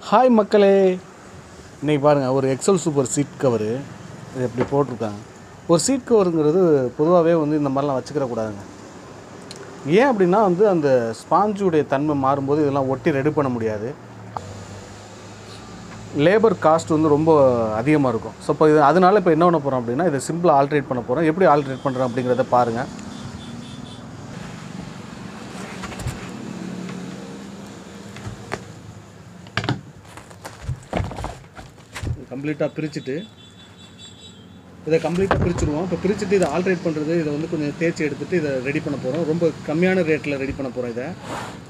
hi மக்களே இன்னைக்கு பாருங்கள் ஒரு எக்ஸல் சூப்பர் சீட் கவரு இது எப்படி போட்டிருக்காங்க ஒரு சீட் கவருங்கிறது பொதுவாகவே வந்து இந்த மாதிரிலாம் வச்சுக்கிற கூடாதுங்க ஏன் அப்படின்னா வந்து அந்த ஸ்பாஞ்சுடைய தன்மை மாறும்போது இதெல்லாம் ஒட்டி ரெடி பண்ண முடியாது லேபர் காஸ்ட் வந்து ரொம்ப அதிகமாக இருக்கும் ஸோ இப்போ இது அதனால இப்போ என்ன பண்ண போகிறோம் அப்படின்னா இதை சிம்பிளாக ஆல்ட்ரேட் பண்ண போகிறோம் எப்படி ஆல்ட்ரேட் பண்ணுறோம் அப்படிங்கிறத பாருங்கள் கம்ப்ளீட்டாக பிரிச்சுட்டு இதை கம்ப்ளீட்டாக பிரிச்சுருவோம் இப்போ பிரிச்சுட்டு இதை ஆல்ட்ரேட் பண்ணுறது இதை வந்து கொஞ்சம் தேய்ச்சி எடுத்துகிட்டு இதை ரெடி பண்ண போகிறோம் ரொம்ப கம்மியான ரேட்டில் ரெடி பண்ண போகிறோம் இதை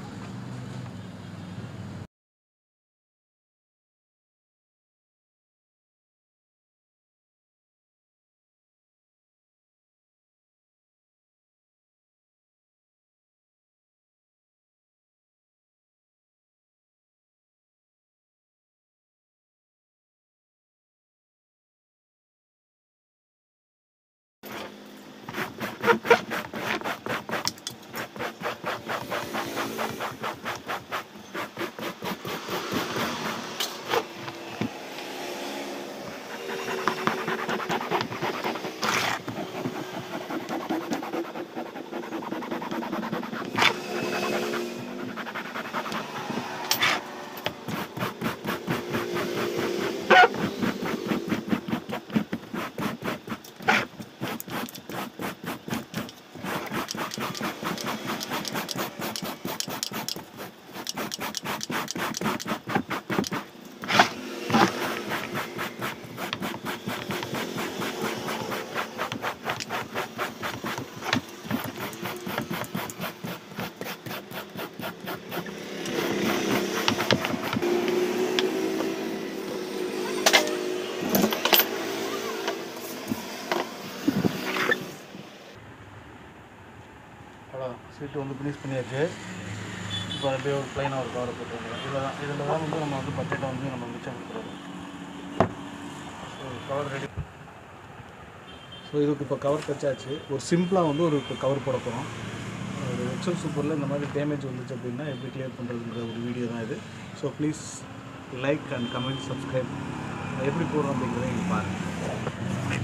அவ்வளோதான் சீட்டு வந்து ஃபினிஷ் பண்ணியாச்சு இப்போ அப்படியே ஒரு ப்ளைனாக ஒரு கவரை போட்டுருவோம் இதில் தான் இதில் தான் வந்து நம்ம வந்து பட்ஜெட்டை வந்து நம்ம மிச்சம் கொடுக்குறோம் ஸோ கவர் ரெடி ஸோ இதுக்கு இப்போ கவர் தச்சாச்சு ஒரு சிம்பிளாக வந்து ஒரு இப்போ கவர் போட போகிறோம் ஒரு எக்ஸல் சூப்பரில் இந்த மாதிரி டேமேஜ் வந்துச்சு அப்படின்னா எப்படி கிளியர் பண்ணுறதுங்கிற ஒரு வீடியோ தான் இது so please like and comment subscribe எப்படி போடுறோம் அப்படிங்கிறத நீங்கள் பாருங்கள்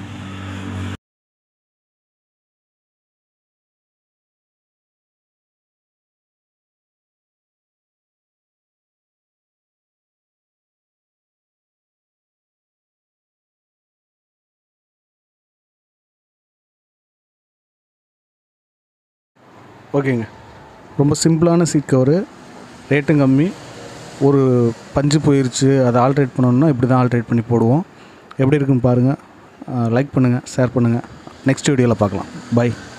ஓகேங்க ரொம்ப சிம்பிளான சீட் கவரு ரேட்டும் கம்மி ஒரு பஞ்சு போயிருச்சு அதை ஆல்ட்ரேட் பண்ணணும்னா இப்படி தான் ஆல்ட்ரேட் பண்ணி போடுவோம் எப்படி இருக்குன்னு பாருங்கள் லைக் பண்ணுங்கள் ஷேர் பண்ணுங்கள் நெக்ஸ்ட் வீடியோவில் பார்க்கலாம் பை